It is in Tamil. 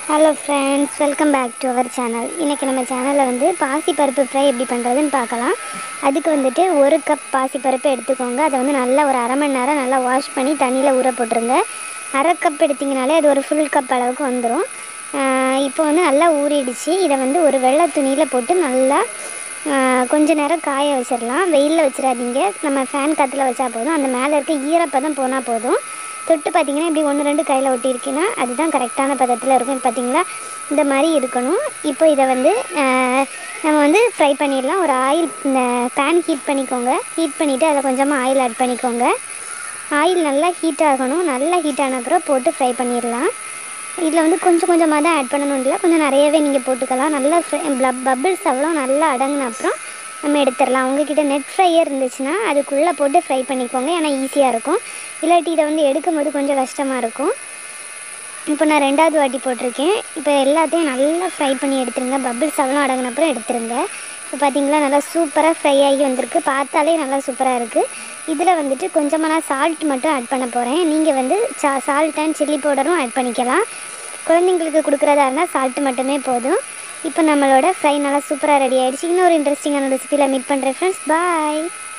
hello friends welcome back to our channel இன்றைக்கி நம்ம சேனலில் வந்து பாசிப்பருப்பு ஃப்ரை எப்படி பண்ணுறதுன்னு பார்க்கலாம் அதுக்கு வந்துட்டு ஒரு கப் பாசிப்பருப்பு எடுத்துக்கோங்க அதை வந்து நல்லா ஒரு அரை மணி நேரம் நல்லா வாஷ் பண்ணி தண்ணியில் ஊற போட்டுருங்க அரை கப் எடுத்திங்கனாலே அது ஒரு ஃபுல் கப் அளவுக்கு வந்துடும் இப்போ வந்து நல்லா ஊறிடுச்சு இதை வந்து ஒரு வெள்ளை துணியில் போட்டு நல்லா ஆஹ், கொஞ்ச நேரம் காய வச்சிடலாம் வெயிலில் வச்சிடாதீங்க நம்ம ஃபேன் காற்றுல வச்சா போதும் அந்த மேலே இருக்க ஈரப்பதம் போனால் போதும் தொட்டு பார்த்தீங்கன்னா இப்படி ஒன்று ரெண்டு கையில் ஒட்டியிருக்குன்னா அதுதான் கரெக்டான பதத்தில் இருக்கும் பார்த்தீங்களா இந்த மாதிரி இருக்கணும் இப்போ இதை வந்து ஆஹ், நம்ம வந்து ஃப்ரை பண்ணிடலாம் ஒரு ஆயில் இந்த பேன் ஹீட் பண்ணிக்கோங்க ஹீட் பண்ணிவிட்டு அதில் கொஞ்சமாக ஆயில் ஆட் பண்ணிக்கோங்க ஆயில் நல்லா ஹீட் ஆகணும் நல்லா ஹீட் ஆன அப்புறம் போட்டு ஃப்ரை பண்ணிடலாம் இதில் வந்து கொஞ்சம் கொஞ்சமாக தான் ஆட் பண்ணணும் இல்லை கொஞ்சம் நிறையவே நீங்கள் போட்டுக்கலாம் நல்லா பபிள்ஸ் அவ்வளோ நல்லா அடங்கின அப்புறம் நம்ம எடுத்துடலாம் உங்ககிட்ட நெட் ஃப்ரையர் இருந்துச்சுன்னா அதுக்குள்ளே போட்டு ஃப்ரை பண்ணிக்கோங்க ஏன்னா ஈஸியாக இருக்கும் இல்லாட்டி இதை வந்து எடுக்கும்போது கொஞ்சம் கஷ்டமாக இருக்கும் இப்போ நான் ரெண்டாவது வாட்டி போட்டிருக்கேன் இப்போ எல்லாத்தையும் நல்லா ஃப்ரை பண்ணி எடுத்துருங்க பபிள்ஸ் அவ்வளோ அடங்கின அப்புறம் எடுத்துருங்க இப்போ பார்த்தீங்களா நல்லா சூப்பராக ஃப்ரை ஆகி வந்திருக்கு பார்த்தாலே நல்லா சூப்பராக இருக்குது இதில் வந்துட்டு கொஞ்சமாக நான் சால்ட் மட்டும் ஆட் பண்ண போகிறேன் நீங்கள் வந்து சா சால்ட் அண்ட் சில்லி பவுடரும் ஆட் பண்ணிக்கலாம் குழந்தைங்களுக்கு கொடுக்குறதா இருந்தால் சால்ட்டு மட்டுமே போதும் இப்போ நம்மளோட ஃப்ரை நல்லா சூப்பராக ரெடி ஆகிடுச்சு இன்னொரு இன்ட்ரெஸ்டிங்கான ரெசிபியில் மீட் பண்ணுறேன் ஃப்ரெண்ட்ஸ் பாய்